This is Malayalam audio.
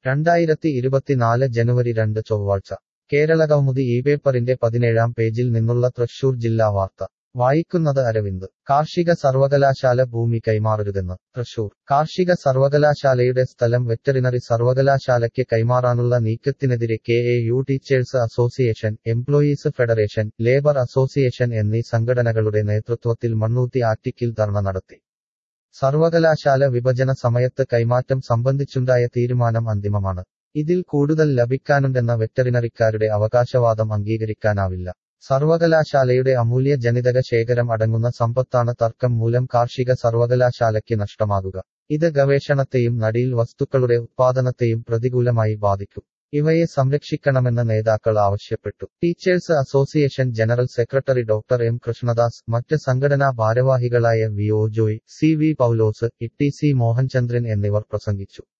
രണ്ടായിരത്തി ഇരുപത്തിനാല് ജനുവരി രണ്ട് ചൊവ്വാഴ്ച കേരളകൗമുദി ഈ പേപ്പറിന്റെ പതിനേഴാം പേജിൽ നിന്നുള്ള തൃശൂർ ജില്ലാ വാർത്ത വായിക്കുന്നത് അരവിന്ദ് കാർഷിക സർവകലാശാല ഭൂമി കൈമാറരുതെന്ന് തൃശൂർ കാർഷിക സർവകലാശാലയുടെ സ്ഥലം വെറ്ററിനറി സർവകലാശാലയ്ക്ക് കൈമാറാനുള്ള നീക്കത്തിനെതിരെ K A U teachers association employees federation labour association എന്നീ സംഘടനകളുടെ നേതൃത്വത്തിൽ മണ്ണൂത്തി ആറ്റിക്കിൽ ധർണ നടത്തി സർവകലാശാല വിഭജന സമയത്ത് കൈമാറ്റം സംബന്ധിച്ചുണ്ടായ തീരുമാനം അന്തിമമാണ് ഇതിൽ കൂടുതൽ ലഭിക്കാനുണ്ടെന്ന വെറ്ററിനറിക്കാരുടെ അവകാശവാദം അംഗീകരിക്കാനാവില്ല സർവകലാശാലയുടെ അമൂല്യ ജനിതക ശേഖരം അടങ്ങുന്ന സമ്പത്താണ് തർക്കം മൂലം കാർഷിക സർവകലാശാലയ്ക്ക് നഷ്ടമാകുക ഇത് ഗവേഷണത്തെയും നടീൽ വസ്തുക്കളുടെ ഉത്പാദനത്തെയും പ്രതികൂലമായി ബാധിക്കും ഇവയെ സംരക്ഷിക്കണമെന്ന് നേതാക്കൾ ആവശ്യപ്പെട്ടു teachers association general secretary doctor M Krishnadas മറ്റ് സംഘടനാ ഭാരവാഹികളായ V O Joy C V Paulose E T C Mohanchandran എന്നിവർ പ്രസംഗിച്ചു